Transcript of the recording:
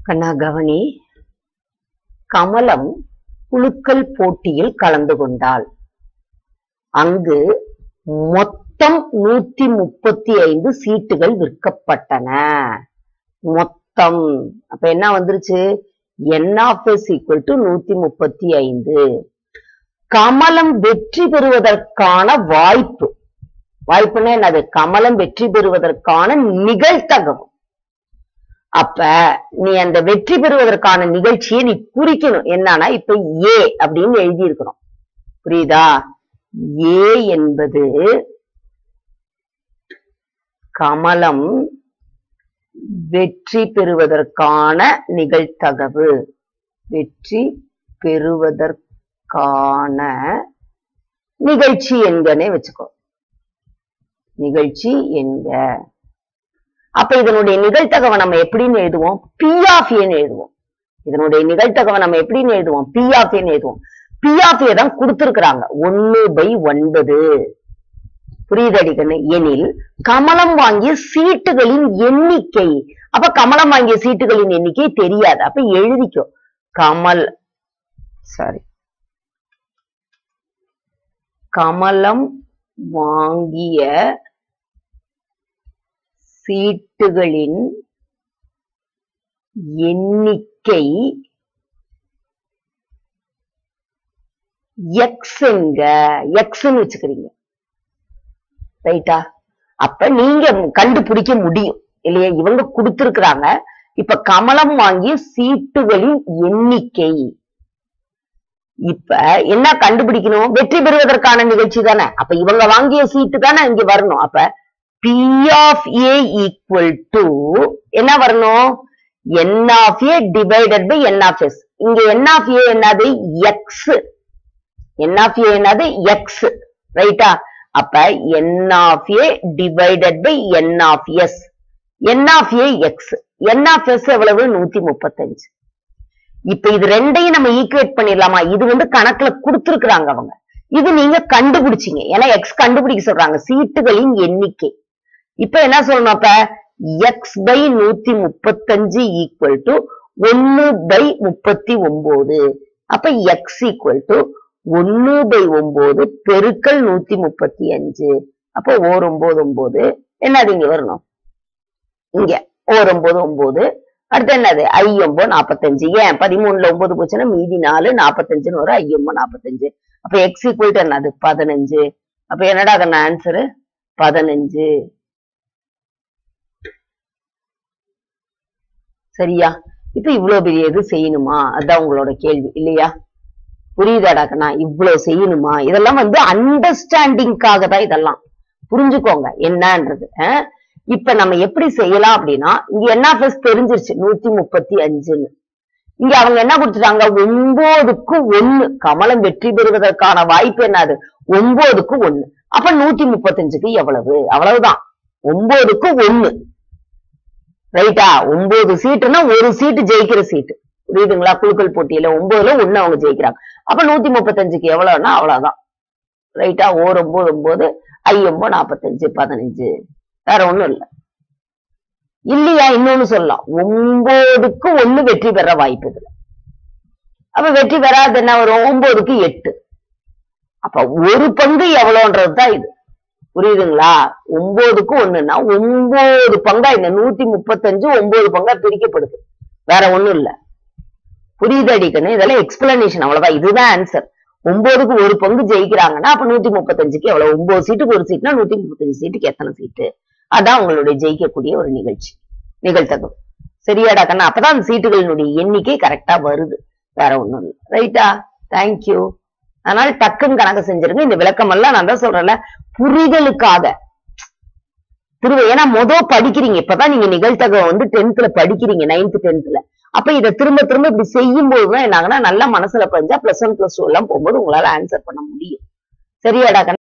கண்ணா கவனி கமலம் குலுக்கல் போட்டியில் கலந்து கொண்டாள் அங்கு மொத்தம் நூத்தி முப்பத்தி ஐந்து சீட்டுகள் விற்கப்பட்டன மொத்தம் அப்ப என்ன வந்துருச்சு N of S equal to நூத்தி முப்பத்தி ஐந்து கமலம் வெற்றி பெறுவதற்கான வாய்ப்பு வாய்ப்புன்னா என்னது கமலம் வெற்றி பெறுவதற்கான நிகழ்த்தகம் அப்ப நீ அந்த வெற்றி பெறுவதற்கான நிகழ்ச்சியை நீ குறிக்கணும் என்னன்னா இப்ப ஏ அப்படின்னு எழுதி இருக்கணும் புரியுதா ஏ என்பது கமலம் வெற்றி பெறுவதற்கான நிகழ்த்தகவு வெற்றி பெறுவதற்கான நிகழ்ச்சி என்கனே வச்சுக்கோ நிகழ்ச்சி என்க அப்ப இதனுடைய நிகழ்த்தகவை நம்ம எப்படின்னு எழுதுவோம் பி ஆஃப் ஏன்னு எழுதுவோம் இதனுடைய நிகழ்த்தகவை நம்ம எப்படின்னு எழுதுவோம் பி ஆஃப் ஏன்னு எழுதுவோம் பி ஆஃப் ஏ தான் கொடுத்திருக்கிறாங்க ஒன்னு பை ஒன்பது புரியுதடிக்கன்னு எனில் கமலம் வாங்கிய சீட்டுகளின் எண்ணிக்கை அப்ப கமலம் வாங்கிய சீட்டுகளின் எண்ணிக்கை தெரியாது அப்ப எழுதிக்கோ கமல் சாரி கமலம் வாங்கிய சீட்டுகளின் எண்ணிக்கை எக்ஸ் எங்க எக்ஸ்ன்னு வச்சுக்கிறீங்க ரைட்டா அப்ப நீங்க கண்டுபிடிக்க முடியும் இல்லையா இவங்க கொடுத்திருக்கிறாங்க இப்ப கமலம் வாங்கிய சீட்டுகளின் எண்ணிக்கை இப்ப என்ன கண்டுபிடிக்கணும் வெற்றி பெறுவதற்கான நிகழ்ச்சி தானே அப்ப இவங்க வாங்கிய சீட்டு தானே இங்க வரணும் அப்ப P of A equal to என்ன வரணும் N of A divided by N of S இங்க என் ஆஃப் ஏ என்னது எக்ஸ் என் ஆஃப் ஏ என்னது எக்ஸ் ரைட்டா அப்ப N of A divided by N of S N of A X N of S எவ்வளவு நூத்தி முப்பத்தஞ்சு இப்ப இது ரெண்டையும் நம்ம ஈக்குவேட் பண்ணிடலாமா இது வந்து கணக்குல கொடுத்திருக்கிறாங்க அவங்க இது நீங்க கண்டுபிடிச்சீங்க ஏன்னா எக்ஸ் கண்டுபிடிக்க சொல்றாங்க சீட்டுகளின் எண்ணிக்கை இப்ப என்ன சொல்லணும் அப்ப எக்ஸ் பை நூத்தி முப்பத்தஞ்சு ஈக்குவல் டு ஒன்னு பை முப்பத்தி ஒன்பது அப்ப எக்ஸ் ஈக்குவல் டு ஒன்னு பை ஒன்பது பெருக்கல் நூத்தி முப்பத்தி அஞ்சு அப்ப ஓர் ஒன்பது ஒன்பது என்னது இங்க வரணும் இங்க ஓர் ஒன்பது ஒன்பது அடுத்து என்னது ஐ ஒன்பது நாப்பத்தஞ்சு ஏன் பதிமூணுல ஒன்பது போச்சுன்னா மீதி நாலு நாப்பத்தஞ்சுன்னு வரும் ஐ ஒன்பது நாப்பத்தஞ்சு அப்ப எக்ஸ் ஈக்குவல் டு என்னது பதினஞ்சு அப்ப என்னடா அதன் ஆன்சரு பதினஞ்சு சரியா இப்ப இவ்வளவு பெரிய இது செய்யணுமா அதான் உங்களோட கேள்வி இல்லையா புரியுதாடாக்கண்ணா இவ்வளவு செய்யணுமா இதெல்லாம் வந்து அண்டர்ஸ்டாண்டிங்காக தான் இதெல்லாம் புரிஞ்சுக்கோங்க என்னன்றது அஹ் இப்ப நம்ம எப்படி செய்யலாம் அப்படின்னா இங்க என்ன ஃபர்ஸ்ட் தெரிஞ்சிருச்சு நூத்தி முப்பத்தி அஞ்சுன்னு இங்க அவங்க என்ன கொடுத்துட்டாங்க ஒன்பதுக்கு ஒண்ணு கமலம் வெற்றி பெறுவதற்கான வாய்ப்பு என்னது ஒன்பதுக்கு ஒண்ணு அப்ப நூத்தி முப்பத்தஞ்சுக்கு எவ்வளவு அவ்வளவுதான் ஒன்பதுக்கு ஒண்ணு ரைட்டா ஒன்பது சீட்டுன்னா ஒரு சீட்டு ஜெயிக்கிற சீட்டு புரியுதுங்களா குழுக்கள் போட்டியில ஒன்பதுல ஒண்ணு அவங்க ஜெயிக்கிறாங்க அப்ப நூத்தி முப்பத்தஞ்சுக்கு எவ்வளவுன்னா அவ்வளவுதான் ரைட்டா ஓர் ஒன்பது ஒன்பது ஐ ஒன்பது நாப்பத்தஞ்சு பதினஞ்சு வேற ஒண்ணும் இல்ல இல்லையா இன்னொன்னு சொல்லலாம் ஒன்பதுக்கு ஒண்ணு வெற்றி பெற வாய்ப்பு இதுல அப்ப வெற்றி பெறாது என்ன வரும் ஒன்பதுக்கு எட்டு அப்ப ஒரு பங்கு எவ்வளவுன்றதுதான் இது புரியுதுங்களா ஒன்பதுக்கு ஒண்ணுன்னா ஒன்பது பங்கா இந்த நூத்தி முப்பத்தஞ்சு ஒன்பது பங்கா பிரிக்கப்படுது வேற ஒண்ணும் இல்ல புரியுது அடிக்கணும் இதெல்லாம் எக்ஸ்பிளனேஷன் அவ்வளவுதான் இதுதான் ஆன்சர் ஒன்பதுக்கு ஒரு பங்கு ஜெயிக்கிறாங்கன்னா அப்ப நூத்தி முப்பத்தஞ்சுக்கு எவ்வளவு ஒன்பது சீட்டுக்கு ஒரு சீட்னா நூத்தி முப்பத்தஞ்சு சீட்டுக்கு எத்தனை சீட்டு அதான் உங்களுடைய ஜெயிக்கக்கூடிய ஒரு நிகழ்ச்சி நிகழ்த்தகம் சரியாடா கண்ணா அப்பதான் அந்த சீட்டுகளினுடைய எண்ணிக்கை கரெக்டா வருது வேற ஒண்ணும் இல்லை ரைட்டா தேங்க்யூ அதனால டக்குன்னு கணக்கு செஞ்சிருங்க இந்த விளக்கம் எல்லாம் நான் தான் சொல்றேன்ல புரிதலுக்காக திரும்ப ஏன்னா மொத படிக்கிறீங்க இப்பதான் நீங்க நிகழ்த்தகம் வந்து டென்த்ல படிக்கிறீங்க நைன்த் டென்த்ல அப்ப இதை திரும்ப திரும்ப இப்படி செய்யும் போதுதான் என்னாங்கன்னா நல்லா மனசுல பதிஞ்சா பிளஸ் ஒன் பிளஸ் டூ எல்லாம் போகும்போது உங்களால ஆன்சர் பண்ண முடியும் சரியாடா கண்ணா